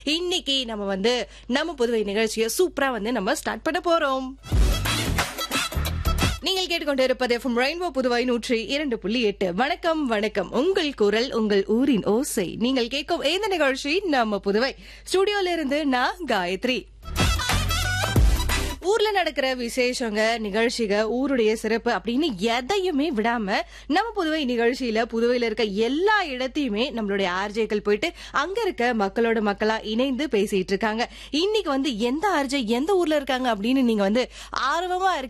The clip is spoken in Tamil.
இன்னைக்கு நம்ம வந்து நம்ம புதுவை நிகழ்ச்சியை சூப்பரா வந்து நம்ம ஸ்டார்ட் பண்ண போறோம் நீங்கள் கேட்டுக்கொண்டிருப்பது எஃப்எம் ரெயின்போ புதுவை நூற்றி இரண்டு புள்ளி எட்டு வணக்கம் வணக்கம் உங்கள் குரல் உங்கள் ஊரின் ஓசை நீங்கள் கேட்கும் இந்த நிகழ்ச்சி நம்ம புதுவை ஸ்டுடியோல இருந்து நான் காயத்ரி ஊர்ல நடக்கிற விசேஷங்க நிகழ்ச்சிக ஊருடைய சிறப்பு அப்படின்னு எதையுமே விடாம நம்ம புதுவை நிகழ்ச்சியில புதுவையில இருக்க எல்லா இடத்தையுமே நம்மளுடைய ஆர்ஜேக்கள் போயிட்டு அங்க இருக்க மக்களோட மக்களா இணைந்து பேசிட்டு இருக்காங்க இன்னைக்கு வந்து எந்த ஆர்ஜே எந்த ஊர்ல இருக்காங்க அப்படின்னு நீங்க வந்து ஆர்வமா